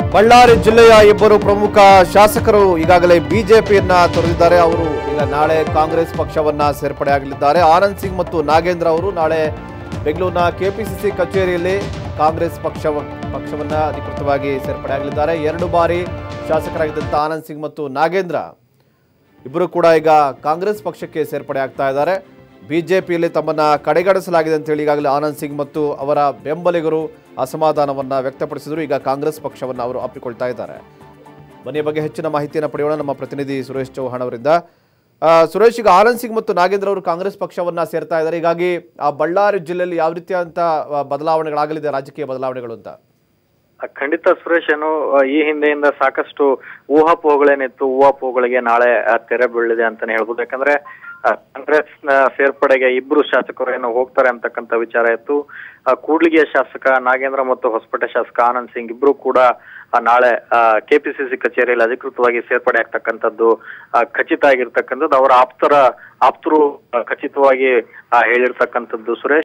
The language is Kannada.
ಬಳ್ಳಾರಿ ಜಿಲ್ಲೆಯ ಇಬ್ಬರು ಪ್ರಮುಖ ಶಾಸಕರು ಈಗಾಗಲೇ ಬಿಜೆಪಿಯನ್ನ ತೊರೆದಿದ್ದಾರೆ ಅವರು ಈಗ ನಾಳೆ ಕಾಂಗ್ರೆಸ್ ಪಕ್ಷವನ್ನ ಸೇರ್ಪಡೆಯಾಗಲಿದ್ದಾರೆ ಆನಂದ್ ಸಿಂಗ್ ಮತ್ತು ನಾಗೇಂದ್ರ ಅವರು ನಾಳೆ ಬೆಂಗಳೂರಿನ ಕೆಪಿಸಿಸಿ ಕಚೇರಿಯಲ್ಲಿ ಕಾಂಗ್ರೆಸ್ ಪಕ್ಷ ಪಕ್ಷವನ್ನ ಅಧಿಕೃತವಾಗಿ ಸೇರ್ಪಡೆಯಾಗಲಿದ್ದಾರೆ ಎರಡು ಬಾರಿ ಶಾಸಕರಾಗಿದ್ದಂಥ ಆನಂದ್ ಸಿಂಗ್ ಮತ್ತು ನಾಗೇಂದ್ರ ಇಬ್ಬರು ಕೂಡ ಈಗ ಕಾಂಗ್ರೆಸ್ ಪಕ್ಷಕ್ಕೆ ಸೇರ್ಪಡೆ ಆಗ್ತಾ ಇದ್ದಾರೆ ಬಿಜೆಪಿಯಲ್ಲಿ ತಮ್ಮನ್ನ ಕಡೆಗಣಿಸಲಾಗಿದೆ ಅಂತ ಹೇಳಿ ಈಗಾಗಲೇ ಆನಂದ್ ಸಿಂಗ್ ಮತ್ತು ಅವರ ಬೆಂಬಲಿಗರು ಅಸಮಾಧಾನವನ್ನ ವ್ಯಕ್ತಪಡಿಸಿದ್ರು ಈಗ ಕಾಂಗ್ರೆಸ್ ಪಕ್ಷವನ್ನು ಅವರು ಅಪ್ಪಿಕೊಳ್ತಾ ಇದ್ದಾರೆ ಬನ್ನಿ ಬಗ್ಗೆ ಹೆಚ್ಚಿನ ಮಾಹಿತಿಯನ್ನು ಪಡೆಯೋಣ ನಮ್ಮ ಪ್ರತಿನಿಧಿ ಸುರೇಶ್ ಚೌಹಾಣ್ ಅವರಿಂದ ಆ, ಸುರೇಶ್ ಈಗ ಆನಂದ್ ಸಿಂಗ್ ಮತ್ತು ನಾಗೇಂದ್ರ ಅವರು ಕಾಂಗ್ರೆಸ್ ಪಕ್ಷವನ್ನ ಸೇರ್ತಾ ಇದ್ದಾರೆ ಹೀಗಾಗಿ ಆ ಬಳ್ಳಾರಿ ಜಿಲ್ಲೆಯಲ್ಲಿ ಯಾವ ರೀತಿಯಾದಂಥ ಬದಲಾವಣೆಗಳಾಗಲಿದೆ ರಾಜಕೀಯ ಬದಲಾವಣೆಗಳು ಅಂತ ಖಂಡಿತ ಸುರೇಶ್ ಏನು ಆ, ಈ ಹಿಂದೆಯಿಂದ ಸಾಕಷ್ಟು ಊಹಾಪೋಹಗಳೇನಿತ್ತು ಊಹಾಪೋಹಗಳಿಗೆ ನಾಳೆ ಆ, ತೆರೆ ಬೀಳಿದೆ ಅಂತಾನೆ ಹೇಳ್ಬೋದು ಯಾಕಂದ್ರೆ ಆ, ಕಾಂಗ್ರೆಸ್ ನ ಸೇರ್ಪಡೆಗೆ ಇಬ್ರು ಶಾಸಕರು ಏನು ಹೋಗ್ತಾರೆ ಅಂತಕ್ಕಂಥ ವಿಚಾರ ಇತ್ತು ಆ, ಕೂಡ್ಲಿಗಿಯ ಶಾಸಕ ನಾಗೇಂದ್ರ ಮತ್ತು ಹೊಸಪೇಟೆ ಶಾಸಕ ಆನಂದ್ ಸಿಂಗ್ ಇಬ್ರು ಕೂಡ ಆ, ನಾಳೆ ಕೆಪಿಸಿಸಿ ಕಚೇರಿಯಲ್ಲಿ ಅಧಿಕೃತವಾಗಿ ಸೇರ್ಪಡೆ ಆಗ್ತಕ್ಕಂಥದ್ದು ಆ, ಖಚಿತ ಆಗಿರ್ತಕ್ಕಂಥದ್ದು ಅವರ ಆಪ್ತರ ಆಪ್ತರು ಆ, ಖಚಿತವಾಗಿ ಆ, ಹೇಳಿರ್ತಕ್ಕಂಥದ್ದು ಸುರೇಶ್